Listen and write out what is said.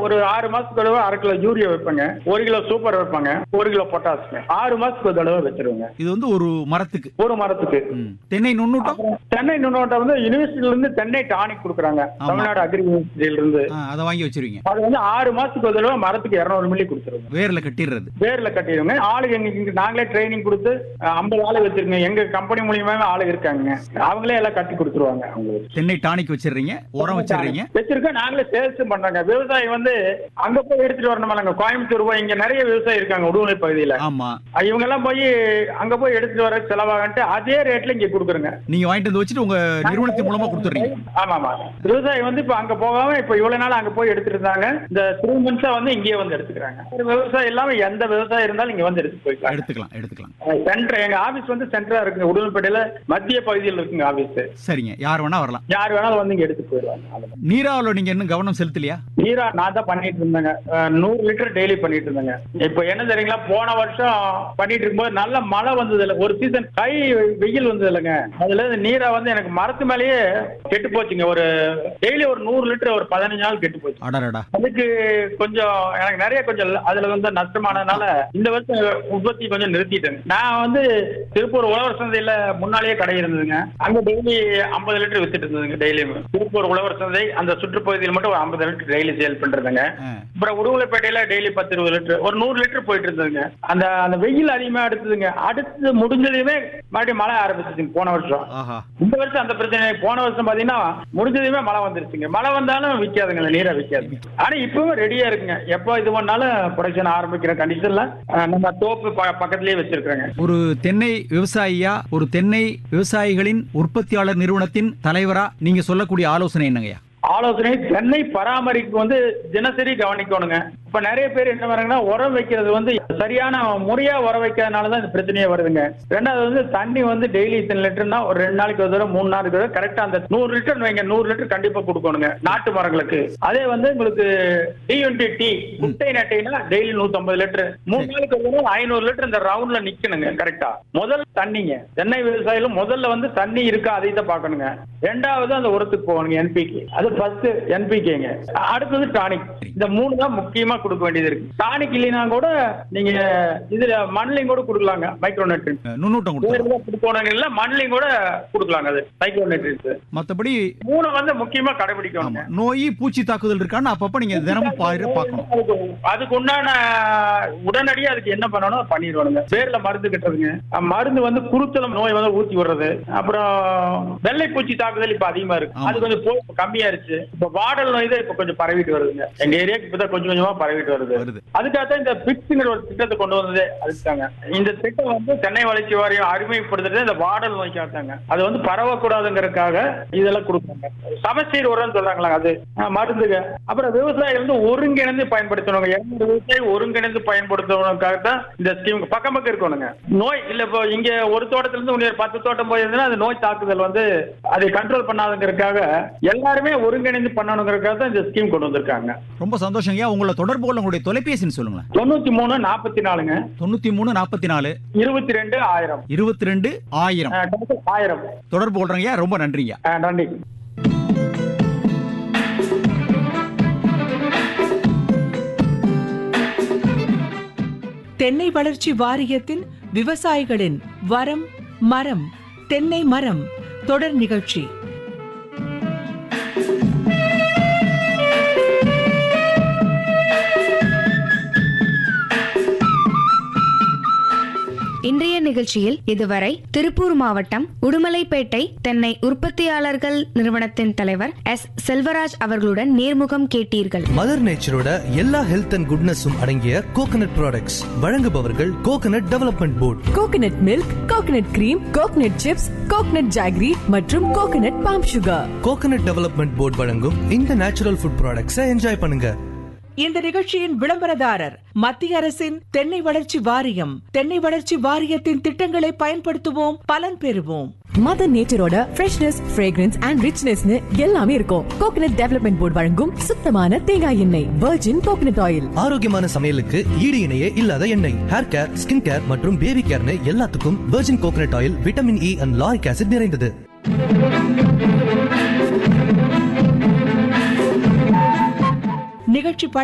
ஒரு ஆறு மாசத்துக்கு தடவை அரை கிலோ யூரியா வைப்பாங்க ஒரு கிலோ சூப்பர் வைப்பாங்க ஒரு கிலோ பொட்டாசுங்க ஆறு மாசத்துக்கு ஒரு தடவை வச்சிருவாங்க இது வந்து ஒரு மரத்துக்கு ஒரு மரத்துக்கு ம். தென்னை நுண்ணூட்டம் அப்புறம் தென்னை நுண்ணோட்டம் வந்து யூனிவர்சிட்டில இருந்து தென்னை டானிக் கொடுக்குறாங்க ஆமா. தமிழ்நாடு அக்ரி யூனிவர்சிட்டியில இருந்து ஆ, அதை வாங்கி வச்சிருவீங்க அது வந்து ஆறு மாசத்துக்கு ஒரு தடவை மரத்துக்கு இருநூறு மில்லி கொடுத்துருவோங்க வேர்ல கட்டிடுறது வேர்ல கட்டிடுவோங்க ஆளுங்க எங்க இங்க நாங்களே ட்ரைனிங் கொடுத்து ஐம்பது ஆளு வச்சிருக்கோங்க எங்க கம்பெனி மூலியமாவே ஆளு இருக்காங்க அவங்களே எல்லாம் கட்டி கொடுத்துருவாங்க அவங்களுக்கு தென்னை டானிக் வச்சிடுறீங்க உரம் வச்சிடுறீங்க வச்சிருக்கோம் நாங்களே சேல்ஸ் பண்றாங்க விவசாயி வந்து அங்க போய் எடுத்துட்டு வரணுமாங்க கோயம்புத்தூர் போய் இங்க நிறைய விவசாயி இருக்காங்க உடுமலை பகுதியில ஆமா இவங்க எல்லாம் போய் அங்க போய் எடுத்துட்டு வர செலவாகன்ட்டு அதே ரேட்ல இங்க கொடுக்குறோங்க நீங்க வாங்கிட்டு வந்து வச்சுட்டு உங்க நிறுவனத்தின் மூலமா கொடுத்துறீங்க ஆமா ஆமா விவசாயி வந்து இப்ப அங்க போகாம இப்ப இவ்வளவு நாள் அங்க போய் எடுத்துட்டு இருந்தாங்க இந்த த்ரீ மந்த்ஸா வந்து இங்கேயே வந்து எடுத்துக்கிறாங்க ஒரு விவசாயம் இல்லாம எந்த விவசாயம் இருந்தாலும் இங்க வந்து எடுத்து போய்க்கலாம் எடுத்துக்கலாம் எடுத்துக்கலாம் சென்டர் எங்க ஆபீஸ் வந்து சென்டரா இருக்குங்க உடுமல்பேட்டையில மத்திய பகுதியில் இருக்குங்க ஆபீஸ் சரிங்க யார் வேணா வரலாம் யார் வேணாலும் வந்து இங்க எடுத்துட்டு போயிடுவாங்க அவ்வளவுதான். நீராவில நீங்க இன்னும் கவனம் செலுத்தலையா நீரா நான் தான் பண்ணிட்டு இருந்தேங்க அஹ், நூறு லிட்டர் டெய்லி பண்ணிட்டு இருந்தேங்க இப்போ என்ன தெரியுங்களா போன வருஷம் பண்ணிட்டு இருக்கும்போது நல்ல மழை வந்தது இல்ல ஒரு சீசன் கை வெயில் வந்தது இல்லைங்க அதுல இருந்து நீரா வந்து எனக்கு மரத்து மேலேயே கெட்டு போச்சுங்க ஒரு டெய்லி ஒரு நூறு லிட்டர் ஒரு பதினஞ்சு நாள் கெட்டு போச்சு அடடடா அதுக்கு கொஞ்சம் எனக்கு நிறைய கொஞ்சம் அதுல வந்து நஷ்டமானதுனால இந்த வருஷம் உற்பத்தி கொஞ்சம் நிறுத்திட்டேங்க நான் வந்து திருப்பூர் உழவர் சந்தையில முன்னாலேயே கடை இருந்ததுங்க அங்க டெய்லி ஐம்பது லிட்டர் வித்துட்டு இருந்ததுங்க டெய்லியும் திருப்பூர் உழவர் சந்தை அந்த சுற்றுப்பகுதியில் மட்டும் ஒரு ஐம்பது லிட்டர் டெய்லி சேல் பண்றதுங்க ஆ, அப்புறம் உடுமலைப்பேட்டையில டெய்லி பத்து இருபது லிட்டர் ஒரு நூறு லிட்டர் போயிட்டு இருந்ததுங்க அந்த அந்த வெயில் அதிகமா எடுத்ததுங்க அடுத்து முடிஞ்சதுமே மறுபடியும் மழை ஆரம்பிச்சிச்சுங்க போன வருஷம் ஆஹா இந்த வருஷம் அந்த பிரச்சனை இல்லை. போன வருஷம் பாத்தீங்கன்னா முடிஞ்சதுமே மழை வந்துருச்சுங்க மழை வந்தாலும் விற்காதுங்க இந்த நீரை விற்காது ஆனா இப்பவும் ரெடியா இருக்குங்க எப்போ இது பண்ணாலும் ப்ரொடக்ஷன் ஆரம்பிக்கிற கண்டிஷன்ல அஹ், நம்ம தோப்பு ப- பக்கத்துலயே வச்சிருக்கிறோங்க ஒரு தென்னை விவசாயியா ஒரு தென்னை விவசாயிகளின் உற்பத்தியாளர் நிறுவனத்தின் தலைவரா நீங்க சொல்லக்கூடிய ஆலோசனை என்னங்கய்யா ஆலோசனை தென்னை பராமரிப்பு வந்து தினசரி கவனிக்கணுங்க இப்ப நிறைய பேர் என்ன வராங்கன்னா உரம் வைக்கிறது வந்து சரியான முறையா உரம் வைக்கிறதுனால தான் இந்த பிரச்சனையே வருதுங்க ரெண்டாவது வந்து தண்ணி வந்து டெய்லி இத்தனை லிட்டர்னா ஒரு ரெண்டு நாளைக்கு ஒரு தடவை மூணு நாளைக்கு ஒரு தடவை கரெக்டா அந்த நூறு லிட்டர் வைங்க நூறு லிட்டர் கண்டிப்பா கொடுக்கணுங்க நாட்டு மரங்களுக்கு அதே வந்து உங்களுக்கு டிஎன்டி டீ முட்டை நட்டைனா டெய்லி நூத்தம்பது லிட்டர் மூணு நாளைக்கு ஒரு தடவை ஐநூறு லிட்டர் இந்த ரவுண்ட்ல நிக்கணுங்க கரெக்டா முதல்ல தண்ணிங்க தென்னை விவசாயில முதல்ல வந்து தண்ணி இருக்கா அதை தான் பார்க்கணுங்க ரெண்டாவது அந்த உரத்துக்கு போகணுங்க என்பிக்கு அது ஃபர்ஸ்ட் என்பிகேங்க அடுத்தது டானிக் இந்த மூணு தான் முக்கியமா கொடுக்க வேண்டியது இருக்கு டானிக் இல்லைன்னா கூட நீங்க இதுல மண்லையும் கூட கொடுக்கலாங்க மைக்ரோ நியூட்ரியன்ஸ் அஹ், நுண்ணூட்டம் கொடுத்துருங்க கொடுக்கணும் இல்ல மண்லையும் கூட கொடுக்கலாங்க அது மைக்ரோ நியூட்ரியன்ஸ் மத்தபடி மூணு வந்து முக்கியமா ஆமா கடைபிடிக்கணுங்க நோய் பூச்சி தாக்குதல் இருக்கான்னு அப்பப்ப நீங்க தினமும் பாரு பார்க்கணும் அதுக்கு- அதுக்கு உண்டான உடனடியா அதுக்கு என்ன பண்ணணும் அதை பண்ணிடுவானுங்க வேர்ல மருந்து கட்டுறதுங்க அஹ் மருந்து வந்து குருத்தலம் நோய் வந்து ஊத்தி விடுறது அப்புறம் வெள்ளை பூச்சி தாக்குதல் இப்ப அதிகமா இருக்கு ஆமா. அது கொஞ்சம் போய் இப்ப கம்மியாயிருச்சு இப்ப வாடல் நோய் தான் இப்ப கொஞ்சம் பரவிட்டு வருதுங்க எங்க ஏரியாக்கு இப்பதான் கொஞ்சம் கொஞ்சமா பரவிட்டு வருது வருது அதுக்காக தான் இந்த பிக்ஸுங்கிற ஒரு திட்டத்தை கொண்டு வந்ததே அதுக்காங்க இந்த திட்டம் வந்து சென்னை வளர்ச்சி வாரியம் அறிமுகப்படுத்துறது இந்த வாடல் நோய்க்காக தாங்க அது வந்து பரவக்கூடாதுங்கிறதுக்காக இதெல்லாம் கொடுக்குறாங்க சமச்சீர் உரம்னு சொல்றாங்களா அது ஆஹ் மருந்துங்க அப்புறம் விவசாயிகள் வந்து ஒருங்கிணைந்து பயன்படுத்தணுங்க எந்த விவசாயி ஒருங்கிணைந்து பயன்படுத்தணுக்காக தான் இந்த ஸ்கீம் பக்கம் பக்கம் இருக்கணுங்க நோய் இல்ல இப்போ இங்க ஒரு தோட்டத்துல இருந்து இன்னொரு பத்து தோட்டம் போயிருந்தா அந்த நோய் தாக்குதல் வந்து அதை கண்ட்ரோல் பண்ணாதுங்கிறதுக்காக எல்லாருமே ஒருங்கிணைந்து பண்ணணுங்கிறதுக்காக தான் இந்த ஸ்கீம் கொண்டு வந்திருக்காங்க ரொம்ப சந்தோஷம் ஐயா உங்களை தொடர்பு கொள்ள உங்களுடைய தொலைபேசின்னு சொல்லுங்களேன் தொண்ணூத்தி மூணு நாற்பத்தி நாலுங்க தொண்ணூத்தி மூணு நாற்பத்தி நாலு இருபத்தி ரெண்டு ஆயிரம் இருபத்தி ரெண்டு ஆயிரம் ஆஹ் total ஆயிரம் தொடர்பு கொள்றீங்க ரொம்ப நன்றிங்க ஆஹ் நன்றி தென்னை வளர்ச்சி வாரியத்தின் விவசாயிகளின் வரம் மரம் தென்னை மரம் தொடர் நிகழ்ச்சி இன்றைய நிகழ்ச்சியில் இதுவரை திருப்பூர் மாவட்டம் உடுமலைப்பேட்டை தென்னை உற்பத்தியாளர்கள் நிறுவனத்தின் தலைவர் எஸ் செல்வராஜ் அவர்களுடன் நேர்முகம் கேட்டீர்கள் மதர் நேச்சரோட எல்லா ஹெல்த் அண்ட் குட்னஸும் அடங்கிய கோகனட் ப்ராடக்ட்ஸ் வழங்குபவர்கள் coconut development board coconut milk coconut cream coconut chips coconut jaggery மற்றும் coconut palm sugar coconut development board வழங்கும் இந்த நேச்சுரல் ஃபுட் ப்ராடக்ட்ஸை என்ஜாய் பண்ணுங்க இந்த நிகழ்ச்சியின் விளம்பரதாரர் மத்திய அரசின் தென்னை வளர்ச்சி வாரியம் தென்னை வளர்ச்சி வாரியத்தின் திட்டங்களை பயன்படுத்துவோம் பலன் பெறுவோம் மதர் நேச்சரோட ஃப்ரெஷ்னஸ் ஃப்ரேக்ரன்ஸ் அண்ட் ரிச்னஸ்னு எல்லாமே இருக்கும் கோகனட் டெவலப்மெண்ட் போர்டு வழங்கும் சுத்தமான தேங்காய் எண்ணெய் வெர்ஜின் கோகனட் ஆயில் ஆரோக்கியமான சமையலுக்கு ஈடு இணையே இல்லாத எண்ணெய் ஹேர் கேர் ஸ்கின் கேர் மற்றும் பேபி கேர்னு எல்லாத்துக்கும் virgin coconut oil vitamin E and lauric acid நிறைந்தது நிகழ்ச்சி